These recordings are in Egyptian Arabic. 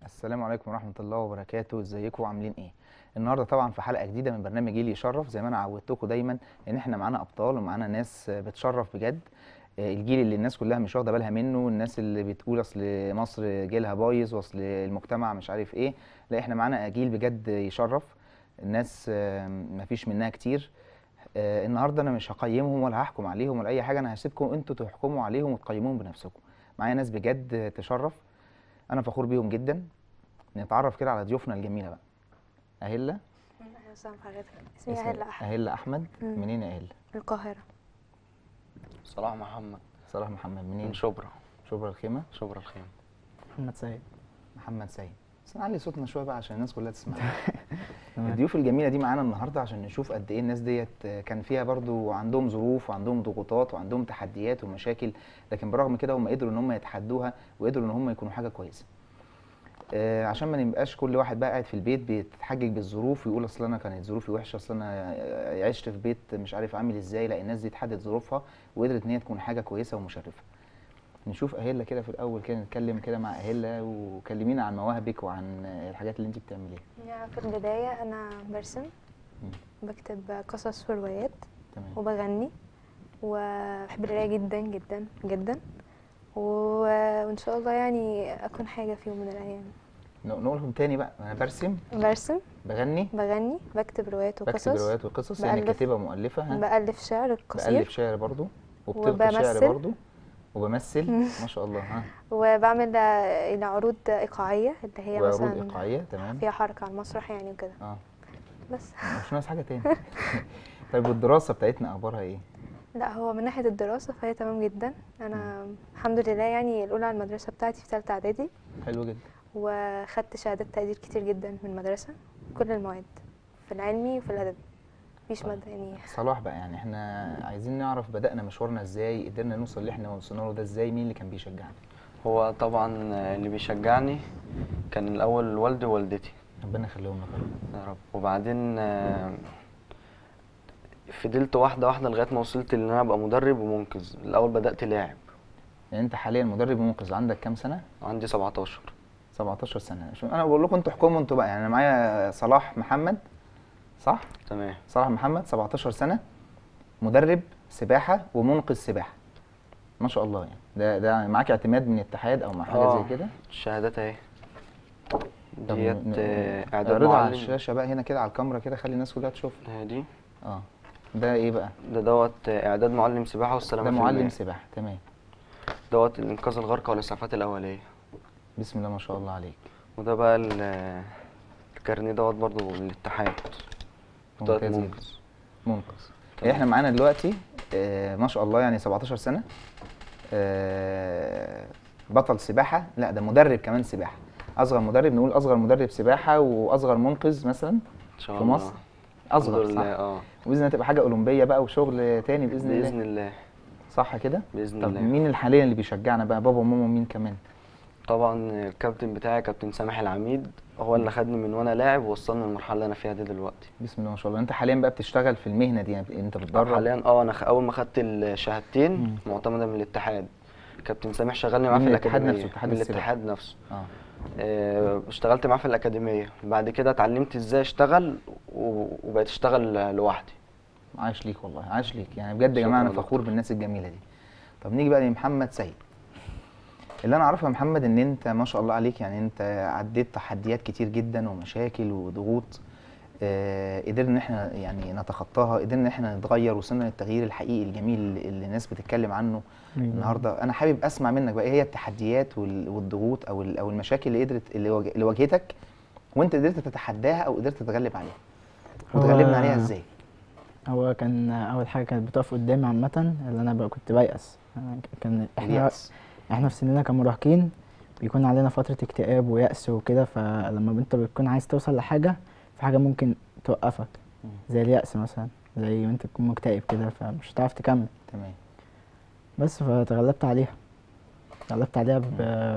السلام عليكم ورحمة الله وبركاته ازيكم عاملين ايه النهارده طبعا في حلقة جديدة من برنامج جيل يشرف زي ما انا عودتكم دايما ان احنا معانا ابطال ومعانا ناس بتشرف بجد آه، الجيل اللي الناس كلها مش واخده بالها منه الناس اللي بتقول اصل مصر جيلها بايظ واصل المجتمع مش عارف ايه لا احنا معانا جيل بجد يشرف الناس آه، مفيش منها كتير آه، النهارده انا مش هقيمهم ولا هحكم عليهم ولا اي حاجه انا هسيبكم انتوا تحكموا عليهم وتقيموهم بنفسكم معايا ناس بجد تشرف انا فخور بيهم جدا نتعرف كده على ضيوفنا الجميله بقى اهله اهلا وسهلا بحضرتك اسمي اسم- هلا احمد اهله احمد مم. منين يا اهله القاهره صلاح محمد صلاح محمد منين من شبرا شبرا الخيمه شبرا الخيمة محمد سيد محمد سيد بس نعلي صوتنا شويه بقى عشان الناس كلها تسمع تمام. الضيوف الجميله دي معانا النهارده عشان نشوف قد ايه الناس ديت كان فيها برضو عندهم ظروف وعندهم ضغوطات وعندهم تحديات ومشاكل لكن برغم كده هم قدروا ان هم يتحدوها وقدروا ان هم يكونوا حاجه كويسه آه، عشان ما نبقاش كل واحد بقى قاعد في البيت بيتحجج بالظروف ويقول اصل انا كانت ظروفي وحشه اصل انا آه، عشت في بيت مش عارف عامل ازاي لا الناس دي اتحدت ظروفها وقدرت ان هي تكون حاجه كويسه ومشرفه نشوف اهله كده في الاول كده نتكلم كده مع اهله وكلمينا عن مواهبك وعن آه، الحاجات اللي انت بتعمليها يعني في البدايه انا برسم بكتب قصص وروايات تمام وبغني وبحب القرايه جدا جدا جدا و... وان شاء الله يعني اكون حاجه في يوم من الايام ن- نقولهم تاني بقى انا برسم برسم بغني بغني بكتب روايات وقصص بكتب روايات وقصص يعني بألف- كاتبه مؤلفه ها بألف شعر قصير بألف شعر برضو وبتلقي شعر وبمثل. برضو وبمثل ما شاء الله ها وبعمل آه، الى عروض ايقاعيه اللي هي وعروض مثلا ايقاعيه تمام فيها حركه على المسرح يعني وكده اه بس مش ناقص حاجه تاني طيب والدراسه بتاعتنا اخبارها ايه لا هو من ناحيه الدراسه فهي تمام جدا انا الحمد لله يعني الاولى على المدرسه بتاعتي في ثالثه اعدادي حلو جدا وخدت شهادات تقدير كتير جدا من المدرسة كل المواد في العلمي وفي الأدبي مفيش طيب. مادة يعني صلاح بقى يعني احنا عايزين نعرف بدأنا مشوارنا ازاي قدرنا نوصل اللي احنا وصلنا له ده ازاي مين اللي كان بيشجعنا هو طبعا اللي بيشجعني كان الأول والدي ووالدتي ربنا يخليهم لك يا رب. يا رب وبعدين آه، فضلت واحدة واحدة لغاية ما وصلت إن أنا أبقى مدرب ومنقذ الأول بدأت لاعب يعني انت حاليا مدرب ومنقذ عندك كام سنه عندي 17 17 سنه شو انا بقول لكم انتوا احكموا انتوا بقى يعني انا معايا صلاح محمد صح تمام صلاح محمد 17 سنة مدرب سباحة ومنقذ سباحة ما شاء الله يعني ده ده معاك اعتماد من الاتحاد او مع حاجة آه. زي كده الشهادات أهي طب ديت ن- آه، إعداد اعرضها على معلم الشاشة بقى هنا كده على الكاميرا كده خلي الناس كلها تشوف هي دي اه ده ايه بقى ده دوت آه، إعداد معلم سباحة والسلامة ده في معلم المياه. سباحة تمام دوت الإنقاذ الغرق والإسعافات الأولية بسم الله ما شاء الله عليك وده بقى ال- آه، الكارنيه دوت برضه من الاتحاد دوت ممتاز جدا منقذ منقذ تمام. احنا معانا دلوقتي آه ما شاء الله يعني 17 سنة آه بطل سباحة لا ده مدرب كمان سباحة اصغر مدرب نقول اصغر مدرب سباحة واصغر منقذ مثلا إن شاء في الله مصر اصغر الحمد لله صح اه باذن الله تبقى حاجه اولمبيه بقى وشغل تاني باذن, بإذن الله الله صح كده بإذن طب الله مين اللي حاليا اللي بيشجعنا بقى بابا وماما ومين كمان طبعا الكابتن بتاعي كابتن سامح العميد هو اللي خدني من وانا لاعب ووصلني للمرحله اللي انا فيها دي دلوقتي بسم الله ما شاء الله انت حاليا بقى بتشتغل في المهنه دي يعني انت بتدرب حاليا اه انا خ- اول ما خدت مم. الشهادتين معتمده من الاتحاد كابتن سامح شغلني معاه من في الاتحاد الاكاديميه نفسه، اتحاد من السباحة. الاتحاد نفسه اه آه، اشتغلت معاه في الاكاديميه بعد كده اتعلمت ازاي اشتغل و- وبقيت اشتغل لوحدي عاش ليك والله عاش ليك يعني بجد يا جماعه انا شكراً فخور دكتور. بالناس الجميله دي طب نيجي بقى لمحمد سيد اللي انا اعرفه يا محمد ان انت ما شاء الله عليك يعني انت عديت تحديات كتير جدا ومشاكل وضغوط آه قدرنا ان احنا يعني نتخطاها قدرنا ان احنا نتغير وصلنا للتغيير الحقيقي الجميل اللي اللي الناس بتتكلم عنه النهارده انا حابب اسمع منك بقى ايه هي التحديات وال- والضغوط او ال- او المشاكل اللي قدرت اللي واج- اللي واجهتك وانت قدرت تتحداها او قدرت تتغلب عليها هو- وتغلبنا عليها ازاي هو كان اول حاجه كانت بتقف قدامي عامه اللي انا بقى كنت بيأس أنا ك- كان احنا اليأس احنا في سننا كمراهقين بيكون علينا فتره اكتئاب ويأس وكده فلما انت بتكون عايز توصل لحاجه في حاجه ممكن توقفك مم. زي اليأس مثلا زي ما انت تكون مكتئب كده فمش هتعرف تكمل تمام بس فتغلبت عليها تغلبت عليها ب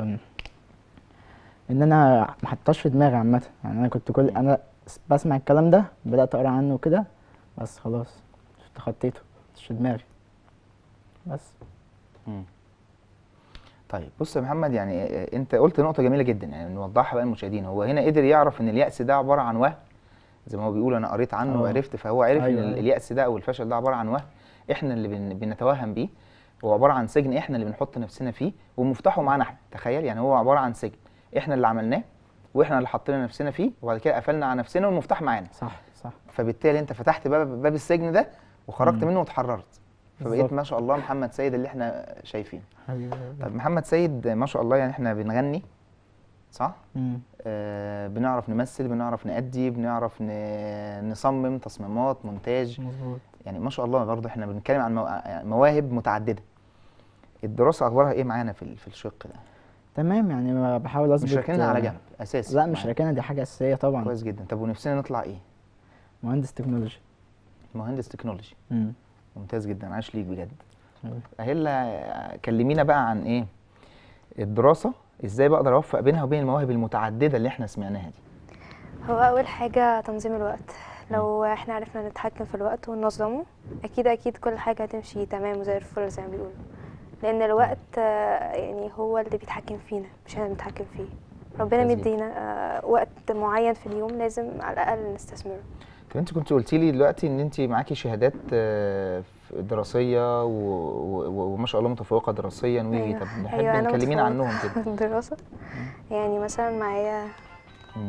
ان انا ما حطيتهاش في دماغي عامه يعني انا كنت كل انا س- بسمع الكلام ده بدات اقرا عنه وكده بس خلاص تخطيته مش في دماغي بس مم. طيب بص يا محمد يعني آه، انت قلت نقطه جميله جدا يعني نوضحها بقى للمشاهدين هو هنا قدر يعرف ان اليأس ده عباره عن وهم زي ما هو بيقول انا قريت عنه اه. وعرفت فهو عرف أيوة، ان أيوة. اليأس ده او الفشل ده عباره عن وهم احنا اللي بن بنتوهم بيه هو عباره عن سجن احنا اللي بنحط نفسنا فيه ومفتاحه معانا احنا تخيل يعني هو عباره عن سجن احنا اللي عملناه واحنا اللي حطينا نفسنا فيه وبعد كده قفلنا على نفسنا والمفتاح معانا صح صح فبالتالي انت فتحت باب باب السجن ده وخرجت مم. منه واتحررت فبقيت بالظبط. ما شاء الله محمد سيد اللي احنا شايفينه حبيبي. طب محمد سيد ما شاء الله يعني احنا بنغني صح مم. آه بنعرف نمثل بنعرف نأدي بنعرف ن- نصمم تصميمات مونتاج مظبوط يعني ما شاء الله برضه احنا بنتكلم عن مو- مواهب متعدده الدراسه اخبارها ايه معانا في ال- في الشق ده تمام يعني ما بحاول اظبط مش راكنها على آه، جنب اساسي لا مش معانا. راكنها دي حاجه اساسيه طبعا كويس جدا طب ونفسنا نطلع ايه مهندس تكنولوجي مهندس تكنولوجي مم. ممتاز جدا عاش ليك بجد حبيبي. اهلا كلمينا بقى عن ايه الدراسه ازاي بقدر اوفق بينها وبين المواهب المتعدده اللي احنا سمعناها دي هو اول حاجه تنظيم الوقت لو احنا عرفنا نتحكم في الوقت وننظمه اكيد اكيد كل حاجه هتمشي تمام وزي الفل زي ما بيقولوا لان الوقت آه، يعني هو اللي بيتحكم فينا مش احنا اللي بنتحكم فيه ربنا ممتاز جدا. مدينا آه، وقت معين في اليوم لازم على الاقل نستثمره طب انت كنت قلتي لي دلوقتي ان انت معاكي شهادات آه، في- دراسيه و... و... وما شاء الله متفوقه دراسيا وي أيوة. طب نحب أيوة، أنا نكلمينا متفوقة عنهم كده في الدراسه يعني مثلا معايا مم.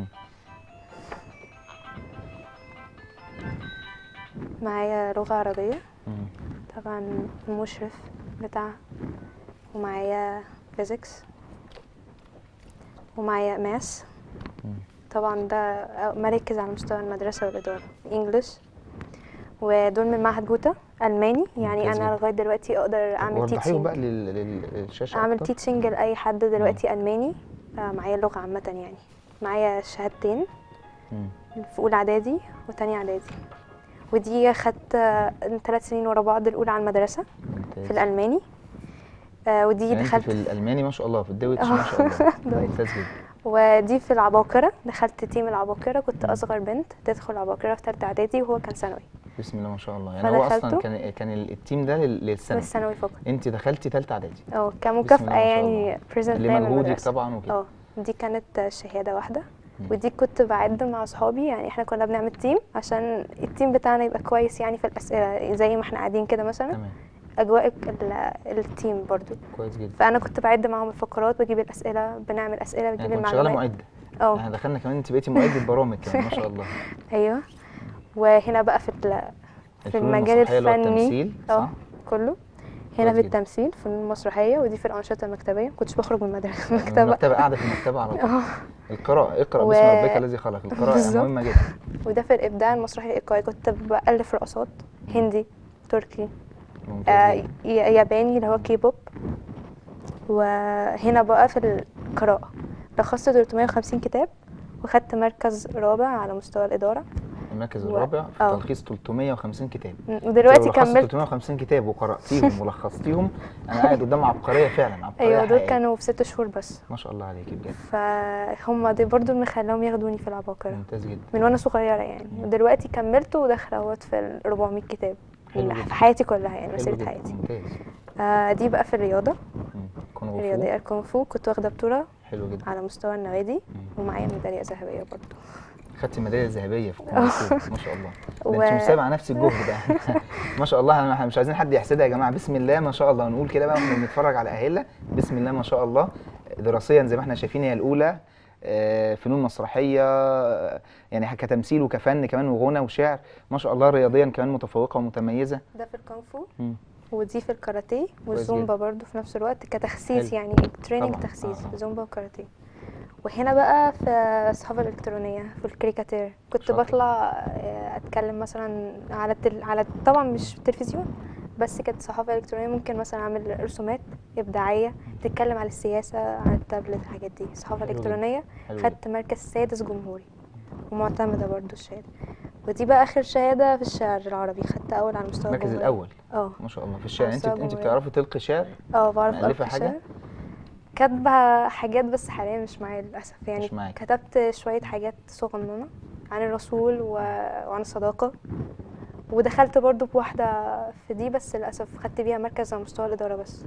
معايا لغه عربيه مم. طبعا المشرف بتاعها ومعايا فيزيكس ومعايا ماس مم. طبعا ده مركز على مستوى المدرسة والإدارة إنجلش ودول من معهد جوتا ألماني يعني ممتاز أنا جدا. لغاية دلوقتي أقدر طب أعمل وضحيهم تيتشنج بقى لل... لل... للشاشه أعمل أكتر. تيتشنج لأي حد دلوقتي ألماني آه، معايا اللغة عامة يعني معايا شهادتين مم. في أولى إعدادي وتانية إعدادي ودي خدت ثلاث سنين ورا بعض الأولى على المدرسة ممتاز في الألماني آه، ودي يعني انت دخلت في الالماني ما شاء الله في الدويتش ما شاء الله دويتش. ممتاز جدا ودي في العباقرة دخلت تيم العباقرة كنت مم. أصغر بنت تدخل العباقرة في تالتة إعدادي وهو كان ثانوي بسم الله ما شاء الله يعني هو اصلا فدخلته. كان كان ال- التيم ده لل- للثانوي الثانوي فقط انت دخلتي ثالثه اعدادي اه بسم كمكافأة الله ما شاء الله. يعني بريزنت لمجهودك طبعا وكده اه دي كانت شهادة واحدة مم. ودي كنت بعد مع أصحابي يعني احنا كنا بنعمل تيم عشان التيم بتاعنا يبقى كويس يعني في الأسئلة زي ما احنا قاعدين كده مثلا تمام أجواء ال- التيم برضو كويس جدا فأنا كنت بعد معاهم الفقرات بجيب الأسئلة بنعمل أسئلة بجيب يعني كنت شغاله المعلومات معده اه احنا دخلنا كمان انت بقيتي معده برامج كمان ما شاء الله أيوه وهنا بقى في ال- في الفنون المجال المسرحية اللي هو الفني التمثيل اه صح؟ كله كويس هنا في جدا. التمثيل في المسرحية ودي في الأنشطة المكتبية كنتش بخرج من المدرسة المكتبة المكتبة قاعدة في المكتبة على طول اه القراءة اقرأ و- باسم ربك الذي خلق القراءة بالظبط. مهمة جدا وده في الإبداع المسرحي الإيقاعي كنت بألف رقصات هندي تركي ممتاز آه جدا. ي- ياباني اللي هو كيبوب وهنا بقى في القراءة لخصت 350 كتاب وخدت مركز رابع على مستوى الإدارة المركز و- الرابع في اه. تلخيص 350 كتاب ودلوقتي لو لخصت كملت 350 كتاب وقرأتيهم ولخصتيهم أنا قاعد قدام عبقرية فعلا عبقرية أيوة دول حقيقية. كانوا في ست شهور بس ما شاء الله عليكي بجد فهم دي برضو اللي مخلاهم ياخدوني في العباقرة ممتاز جدا من وانا صغيره يعني مم. ودلوقتي كملت وداخله اهوت في ال 400 كتاب حلو في جدا. حياتي كلها يعني حلو مسيره جدا حياتي ممتاز آه دي بقى في الرياضه مم. كونغ فو الرياضيه الكونغ فو كنت واخده بطوله حلو جدا على مستوى النوادي مم. ومعايا ميداليه ذهبيه برضو خدتي الميداليه الذهبيه في كونغ فو ما شاء الله ده و- انت مسابقه نفس الجهد ده ما شاء الله احنا مش عايزين حد يحسدها يا جماعه بسم الله ما شاء الله نقول كده بقى واحنا بنتفرج على اهلة بسم الله ما شاء الله دراسيا زي ما احنا شايفين هي الاولى آه، فنون مسرحيه آه، يعني كتمثيل وكفن كمان وغنى وشعر ما شاء الله رياضيا كمان متفوقه ومتميزه ده في الكونغ فو مم. ودي في الكاراتيه كويس والزومبا برضو في نفس الوقت كتخسيس حلو. يعني تريننج طبعاً. تخسيس آه، آه. زومبا وكاراتيه وهنا بقى في الصحافه الالكترونيه في الكاريكاتير كنت شاطر. بطلع آه، اتكلم مثلا على التل... على طبعا مش في التلفزيون بس كانت صحافه الكترونيه ممكن مثلا اعمل رسومات ابداعيه تتكلم على السياسه عن التابلت الحاجات دي صحافه حلو جدا. الكترونيه حلو خدت مركز سادس جمهوري ومعتمده برضو الشهاده ودي بقى اخر شهاده في الشعر العربي خدت اول على مستوى المركز الجمهورية. الاول اه ما شاء الله في الشعر انت مستوى انت الجمهورية. بتعرفي تلقي شعر اه بعرف مألفة ألقي حاجة؟ شعر كاتبة حاجات بس حاليا مش معايا للأسف يعني مش معاكي. كتبت شوية حاجات صغننة عن الرسول و... وعن الصداقة ودخلت برضو بواحدة في دي بس للأسف خدت بيها مركز على مستوى الإدارة بس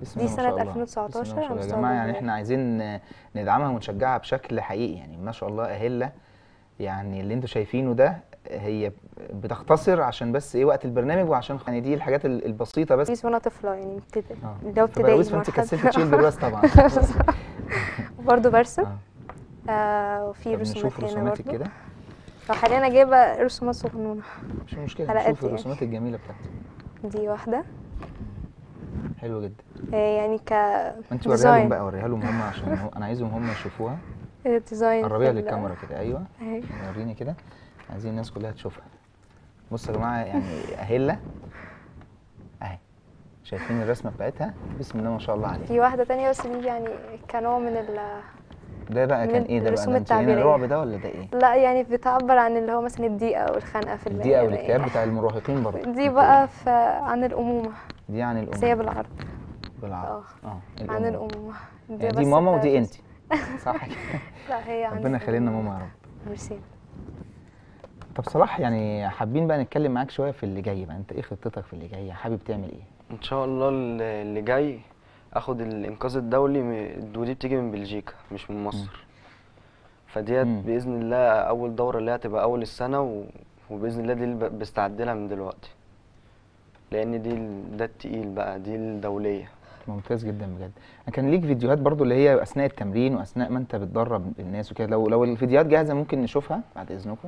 بسم دي الله ما سنة شاء الله. 2019 بسم الله ما شاء الله. على يا مستوى جماعه يعني الجمهورية. احنا عايزين ندعمها ونشجعها بشكل حقيقي يعني ما شاء الله اهله يعني اللي انتوا شايفينه ده هي بتختصر عشان بس ايه وقت البرنامج وعشان يعني دي الحاجات ال- البسيطه بس بيس وانا طفلة يعني ابتدائي اه اللي هو طب ابتدائي يا فانت مرحلة. كسلت تشيل برواز طبعا برضه برسم اه آه وفي طب رسومات نشوف هنا رسوماتك برضه كده لو حاليا جايبة رسومات صغنونة مش مشكله على نشوف قد يعني. الرسومات الجميله بتاعتك دي واحدة حلو جدا آه يعني ك ما انت وريها لهم بقى وريها لهم هم عشان هو انا عايزهم هم يشوفوها ديزاين قربيها في ال- للكاميرا كده ايوه اهي وريني كده عايزين الناس كلها تشوفها بصوا يا جماعه يعني اهله اهي شايفين الرسمه بتاعتها بسم الله ما شاء الله عليها في واحدة تانية بس دي يعني كنوع من ال ده بقى كان من ايه ده بقى الرسوم ده انت هنا التعبيرية. الرعب ده ولا ده ايه لا يعني بتعبر عن اللي هو مثلا الضيقة والخنقة في الدقيقه العيلة والاكتئاب يعني. بتاع المراهقين برضه دي بقى في عن الأمومة دي عن بس هي الام بالعربي بالعربي اه عن الأم. الأمومة يعني بس دي ماما ودي بتاعت- انت صح كده لا هي عن ربنا يخلينا الأمومة. ماما يا رب ميرسي طب صلاح يعني حابين بقى نتكلم معاك شويه في اللي جاي بقى انت ايه خطتك في اللي جاي حابب تعمل ايه ان شاء الله ال- اللي جاي اخد الانقاذ الدولي م- ودي بتيجي من بلجيكا مش من مصر فديت مم. باذن الله اول دوره اللي هتبقى اول السنه و... وباذن الله دي اللي ب- بستعد لها من دلوقتي لان دي ال- ده التقيل بقى دي الدوليه ممتاز جدا بجد أنا كان ليك فيديوهات برضو اللي هي اثناء التمرين واثناء ما انت بتدرب الناس وكده لو لو الفيديوهات جاهزه ممكن نشوفها بعد اذنكم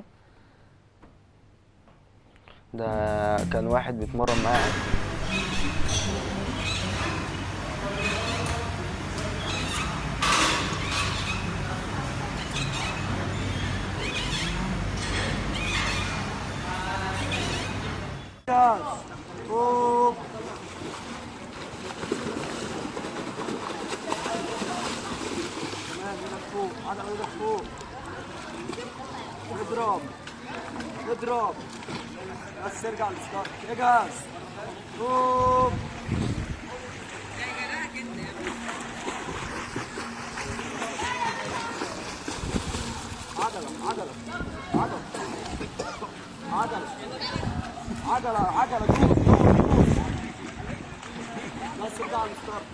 ده كان واحد بيتمرن معايا تمام ايدك فوق عضل ايدك فوق اضرب اضرب بس ارجع للستارت اجهز قوم عضلة عضلة عضلة عضلة عضلة عضلة دوس دوس دوس بس ارجع للستارت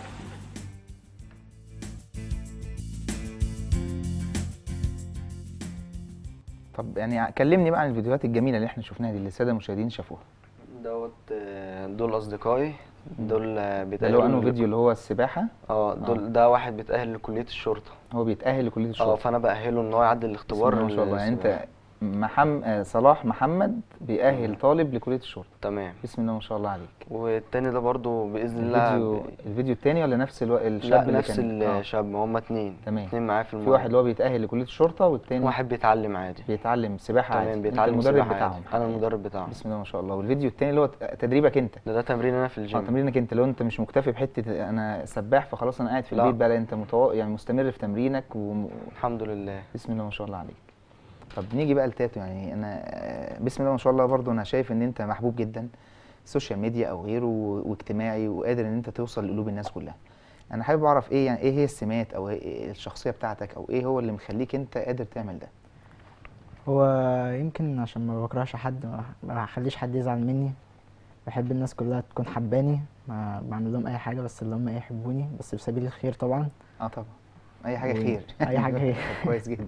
طب يعني كلمني بقى عن الفيديوهات الجميله اللي احنا شفناها دي اللي الساده المشاهدين شافوها دوت آه، دول اصدقائي دول آه، ده اللي بيتأهلوا هو انه لك- فيديو اللي هو السباحه اه دول ده واحد بيتأهل لكلية الشرطة هو بيتاهل لكليه اه الشرطه فانا بأهله ان هو يعدي بسم الاختبار الله ما شاء الله يعني انت السباحة. محمد آه، صلاح محمد بيأهل طالب لكليه الشرطه تمام بسم الله ما شاء الله عليك والتاني ده برضو بإذن الله الفيديو ب... الفيديو التاني ولا نفس الو... الشاب لا اللي نفس كان آه. الشاب هما اتنين تمام. اتنين معايا في في الموضوع واحد اللي هو بيتأهل لكلية الشرطة والتاني واحد بيتعلم عادي بيتعلم سباحة عادي تمام انت بيتعلم المدرب سباحة بتاعهم عادي. انا المدرب بتاعهم بسم الله ما شاء الله والفيديو التاني اللي هو تدريبك انت ده ده تمرين انا في اه الجيم تمرينك انت لو انت مش مكتفي بحتة انا سباح فخلاص انا قاعد في لا. البيت بقى لا انت متو... يعني مستمر في تمرينك و... الحمد لله بسم الله ما شاء الله عليك طب نيجي بقى لتاتو يعني انا آه، بسم الله ما شاء الله برضو انا شايف ان انت محبوب جدا سوشيال ميديا او غيره و- واجتماعي وقادر ان انت توصل لقلوب الناس كلها انا حابب اعرف ايه يعني ايه هي السمات او إيه الشخصيه بتاعتك او ايه هو اللي مخليك انت قادر تعمل ده هو يمكن عشان ما بكرهش حد ما- ما بخليش حد يزعل مني بحب الناس كلها تكون حباني ما بعمل لهم اي حاجه بس اللي هم ايه يحبوني بس في سبيل الخير طبعا اه طبعا اي حاجه و- خير أي حاجة خير. طب كويس جدا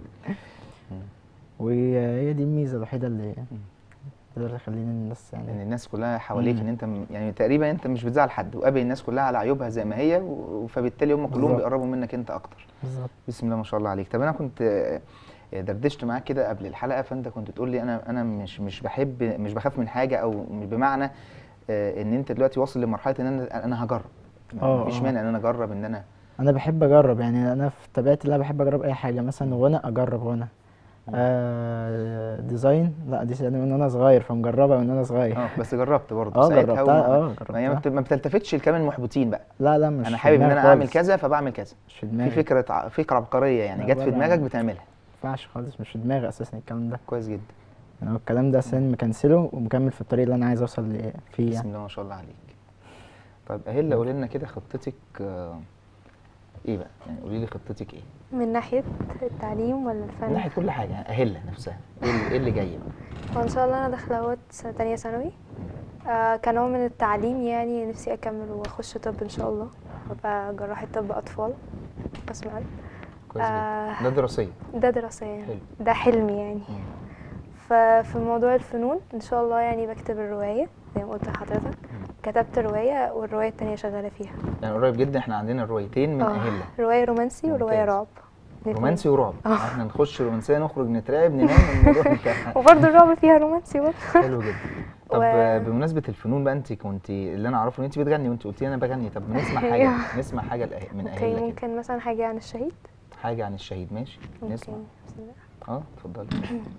وهي دي الميزه الوحيده اللي تقدر تخليني الناس ان يعني الناس كلها حواليك مم. ان انت م- يعني تقريبا انت مش بتزعل حد وقابل الناس كلها على عيوبها زي ما هي و- فبالتالي هم كلهم بالظبط. بيقربوا منك انت اكتر بالظبط بسم الله ما شاء الله عليك طب انا كنت آه، دردشت معاك كده قبل الحلقه فانت كنت تقول لي انا انا مش مش بحب مش بخاف من حاجه او مش بمعنى آه، ان انت دلوقتي واصل لمرحله ان انا انا هجرب اه، مفيش اه. مانع ان انا اجرب ان انا انا بحب اجرب يعني انا في طبيعتي اللي أنا بحب اجرب اي حاجه مثلا غنى اجرب غنى آه ديزاين لا دي يعني من وانا صغير فمجربها من وانا صغير اه بس جربت برضه اه ساعتها جربتها وما- اه ما هي ما جربتها بت- ما بتلتفتش لكلام المحبطين بقى لا لا مش انا في حابب ان دماغي انا اعمل خالص. كذا فبعمل كذا مش في في دماغي فكره ع- فكره عبقريه يعني لا جت في ولا- دماغك بتعملها ما ينفعش خالص مش في دماغي اساسا الكلام ده كويس جدا يعني هو الكلام ده اساسا مكنسله ومكمل في الطريق اللي انا عايز اوصل ل- فيه بسم يعني الله ما شاء الله عليك طيب اهلا قولي لنا كده خطتك آه، ايه بقى يعني قولي لي خطتك ايه من ناحية التعليم ولا من الفن ناحيه كل حاجه يعني اهلا نفسها ايه اللي, إيه اللي جاي بقى وان شاء الله انا داخله اهوت سنه تانية ثانوي آه كنوع من التعليم يعني نفسي اكمل واخش طب ان شاء الله هبقى جراحة طب أطفال بسمع كويس جدا آه. ده دراسيا ده دراسيا حلو. ده حلمي يعني مم. ففي موضوع الفنون ان شاء الله يعني بكتب الرواية زي ما قلت لحضرتك كتبت رواية والرواية التانية شغالة فيها يعني قريب جدا احنا عندنا روايتين من اه اهله رواية رومانسي ورواية ممتاز. رعب الاتنين. رومانسي ورعب اه. احنا نخش رومانسية نخرج نترعب ننام الموضوع انتهى وبرضه الرعب فيها رومانسي برضه حلو جدا طب و- و... بمناسبة الفنون بقى انت كنت اللي انا اعرفه ان انت بتغني وانت قلتي انا بغني طب نسمع حاجة أيوه. نسمع حاجة لأه- من اوكي اهلنا كده ممكن مثلا حاجة عن الشهيد حاجة عن الشهيد ماشي نسمع اوكي بسم الله. اه اتفضلي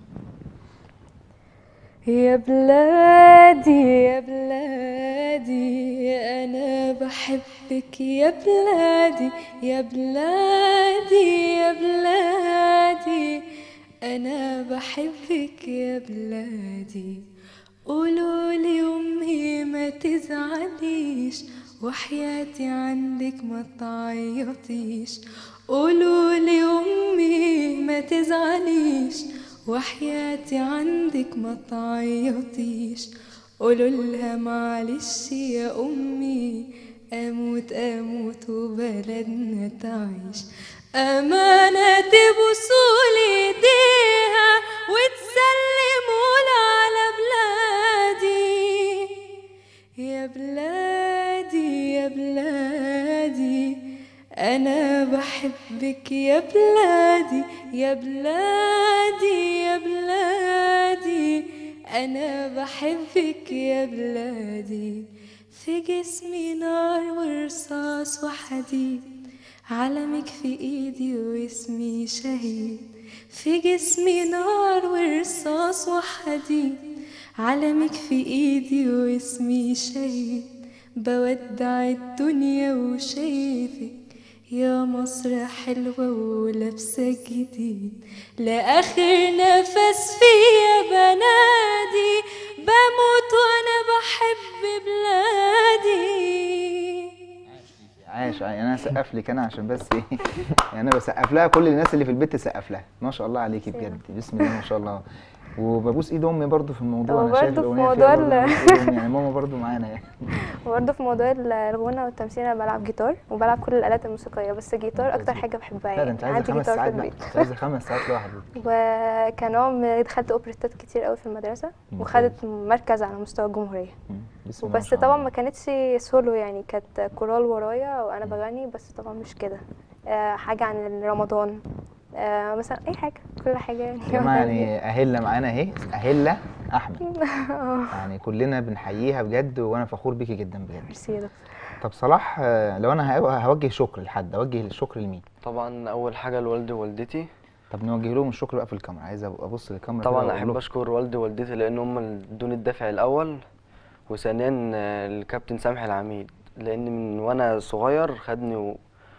يا بلادي يا بلادي أنا بحبك يا بلادي يا بلادي يا بلادي أنا بحبك يا بلادي قولوا لي أمي ما تزعليش وحياتي عندك ما تعيطيش قولوا لي أمي ما تزعليش وحياتي عندك ما تعيطيش قولوا لها معلش يا أمي أموت أموت وبلدنا تعيش أمانة تبوسوا ايديها وتسلموا على بلادي يا بلادي يا بلادي أنا بحبك يا بلادي يا بلادي يا بلادي أنا بحبك يا بلادي في جسمي نار ورصاص وحديد علمك في ايدي واسمي شهيد في جسمي نار ورصاص وحديد علمك في ايدي واسمي شهيد بودع الدنيا وشايفك يا مصر حلوة ولابسة جديد لآخر نفس فيا بنادي بموت وأنا بحب بلادي عاش يعني انا هسقف لك انا عشان بس ايه يعني انا بسقف لها كل الناس اللي في البيت تسقف لها ما شاء الله عليكي بجد بسم الله ما شاء الله وببوس ايد امي برضو في الموضوع انا شايف وبرضو في الاغنيه فيها موضوع برضو ال- ببوس إيد أمي، يعني ماما برضو معانا يعني وبرضه في موضوع الغنى والتمثيل انا بلعب جيتار وبلعب كل الالات الموسيقيه بس الجيتار اكتر حاجه بحبها لا ده يعني انت عايزه عندي خمس جيتار في ساعات بقى البيت انت عايزه خمس ساعات لوحدك وكنوع من دخلت اوبريتات كتير قوي في المدرسه ممتاز. وخدت مركز على مستوى الجمهوريه مم. بسم الله ما وبس شاء طبعا الله. ما كانتش سولو يعني كانت كورال ورايا وانا بغني بس طبعا مش كده آه، حاجه عن رمضان آه، مثلا اي حاجه كل حاجه يعني يا جماعه يعني اهله معانا اهي اهله احمد يعني كلنا بنحييها بجد وانا فخور بيكي جدا بجد ميرسي يا دكتور طب صلاح آه، لو انا هو- هوجه شكر لحد اوجه الشكر لمين طبعا اول حاجه لوالدي ووالدتي طب نوجه لهم الشكر بقى في الكاميرا عايز أبقى ابص للكاميرا كده طبعا وأقول احب لهم اشكر والدي ووالدتي لان هم اللي ادوني الدافع الاول وثانيا آه، الكابتن سامح العميد لان من وانا صغير خدني و...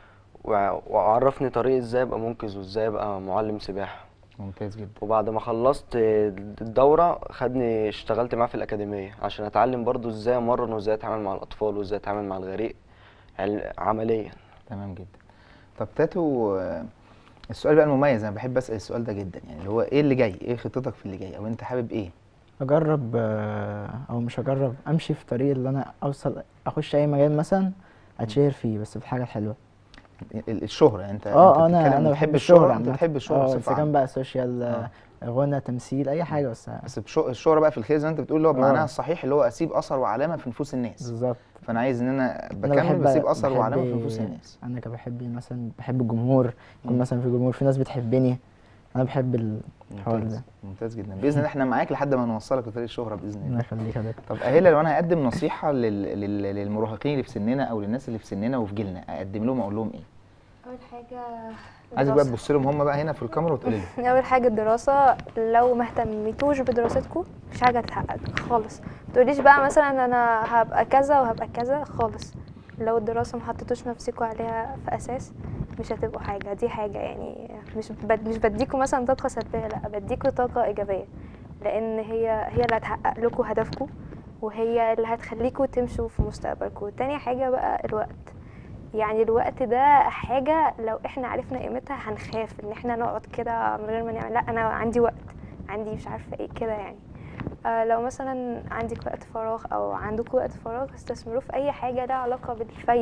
وع- وعرفني طريق ازاي ابقى منقذ وازاي ابقى معلم سباحه ممتاز جدا وبعد ما خلصت الدورة خدني اشتغلت معاه في الأكاديمية عشان أتعلم برضو ازاي أمرن وازاي أتعامل مع الأطفال وازاي أتعامل مع الغريق عل- عمليا تمام جدا طب تاتو آه، السؤال بقى المميز انا بحب اسال السؤال ده جدا يعني اللي هو ايه اللي جاي ايه خطتك في اللي جاي او انت حابب ايه اجرب آه، او مش اجرب امشي في طريق اللي انا اوصل اخش اي مجال مثلا اتشهر فيه بس في حاجه حلوه ال- الشهره يعني انت اه انت انا بتتكلم انا بتحب بحب الشهره الشهره انت عامة. بتحب الشهره اه بصفه اذا كان عامه بقى سوشيال آه. آه، غنى تمثيل اي حاجه بس بس بشو- الشهره بقى في الخير زي ما انت بتقول اللي هو بمعناها آه. الصحيح اللي هو اسيب اثر وعلامه في نفوس الناس بالظبط فانا عايز ان انا انا بكمل بحب بسيب اثر بحب- وعلامه في نفوس الناس انا كبحب مثلا بحب الجمهور يكون مم. مثلا في جمهور في ناس بتحبني انا بحب الحوار ممتاز ده ممتاز جدا باذن الله احنا معاك لحد ما نوصلك لطريق الشهره باذن الله الله يخليك يا دكتور طب اهلا لو انا هقدم نصيحه لل... لل... للمراهقين اللي في سننا او للناس اللي في سننا وفي جيلنا اقدم لهم اقول لهم ايه اول حاجه عايزك بقى الدراسة. تبص لهم هم بقى هنا في الكاميرا وتقولي لهم اول حاجه الدراسه لو ما اهتميتوش بدراستكم مش حاجه هتتحقق خالص ما تقوليش بقى مثلا انا هبقى كذا وهبقى كذا خالص لو الدراسه ما حطيتوش نفسكم عليها في اساس مش هتبقوا حاجه دي حاجه يعني مش بد مش بديكوا مثلا طاقه سلبيه لا بديكوا طاقه ايجابيه لان هي هي اللي هتحقق لكم هدفكم وهي اللي هتخليكوا تمشوا في مستقبلكم تاني حاجه بقى الوقت يعني الوقت ده حاجة لو احنا عرفنا قيمتها هنخاف ان احنا نقعد كده من غير ما نعمل لا انا عندي وقت عندي مش عارفة ايه كده يعني آه لو مثلا عندك وقت فراغ او عندك وقت فراغ استثمروه في اي حاجة لها علاقة بالفايدة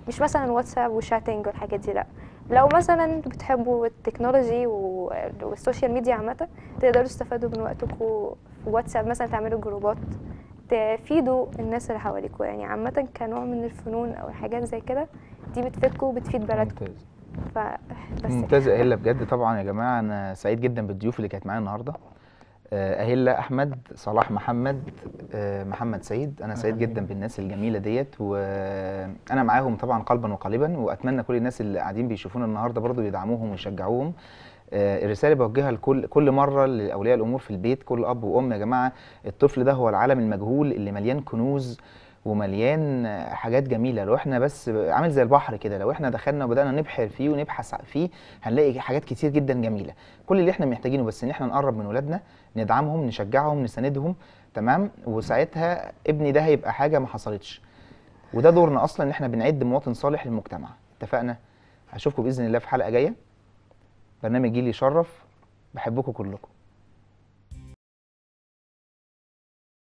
مش مثلا واتساب وشاتنج والحاجات دي لا لو مثلا بتحبوا التكنولوجي و- والسوشيال ميديا عامة تقدروا تستفادوا من وقتكم في واتساب مثلا تعملوا جروبات تفيدوا الناس اللي حواليكوا يعني عامة كنوع من الفنون أو حاجات زي كده دي بتفيدكوا وبتفيد بلدكم ممتاز فبس ممتاز يا اهله بجد طبعا يا جماعه انا سعيد جدا بالضيوف اللي كانت معايا النهارده آه، اهله احمد صلاح محمد آه، محمد سعيد انا سعيد أهلا جدا بيك. بالناس الجميله ديت وانا معاهم طبعا قلبا وقالبا واتمنى كل الناس اللي قاعدين بيشوفونا النهارده برضو يدعموهم ويشجعوهم آه، الرساله بوجهها لكل كل مره لاولياء الامور في البيت كل اب وام يا جماعه الطفل ده هو العالم المجهول اللي مليان كنوز ومليان آه، حاجات جميله لو احنا بس عامل زي البحر كده لو احنا دخلنا وبدانا نبحر فيه ونبحث فيه هنلاقي حاجات كتير جدا جميله كل اللي احنا محتاجينه بس ان احنا نقرب من ولادنا ندعمهم نشجعهم نساندهم تمام وساعتها ابني ده هيبقى حاجه ما حصلتش وده دورنا اصلا ان احنا بنعد مواطن صالح للمجتمع اتفقنا هشوفكم باذن الله في حلقه جايه برنامج جيل يشرف بحبكم كلكم